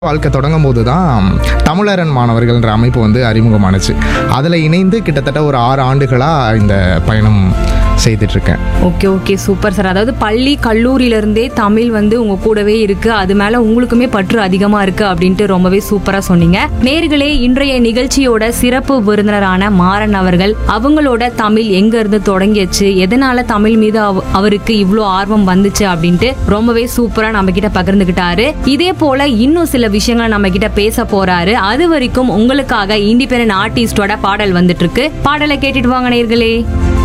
வாழ்க்கை தொடங்கும் போது தான் தமிழரன் மாணவர்கள்ன்ற அமைப்பு வந்து அறிமுகமானுச்சு அதில் இணைந்து கிட்டத்தட்ட ஒரு ஆறு ஆண்டுகளாக இந்த பயணம் செய்துட்டு இருக்கேன் ஓகே ஓகே சூப்பர் சார் அதாவது பள்ளி கல்லூரியில இருந்தே தமிழ் வந்து உங்க கூடவே இருக்கு அது மேல உங்களுக்குமே பற்று அதிகமா இருக்கு அப்படின்ட்டு ரொம்பவே சூப்பரா சொன்னீங்க நேர்களே இன்றைய நிகழ்ச்சியோட சிறப்பு விருந்தினரான மாறன் அவர்கள் அவங்களோட தமிழ் எங்க இருந்து தொடங்கியச்சு எதனால தமிழ் மீது அவ- அவருக்கு இவ்ளோ ஆர்வம் வந்துச்சு அப்படின்ட்டு ரொம்பவே சூப்பரா நம்ம கிட்ட பகிர்ந்துகிட்டாரு இதே போல இன்னும் சில விஷயங்களை நம்ம கிட்ட பேச போறாரு அது வரைக்கும் உங்களுக்காக இண்டிபெண்டன்ட் ஆர்டிஸ்டோட பாடல் வந்துட்டு இருக்கு பாடலை கேட்டுட்டு வாங்க நேர்களே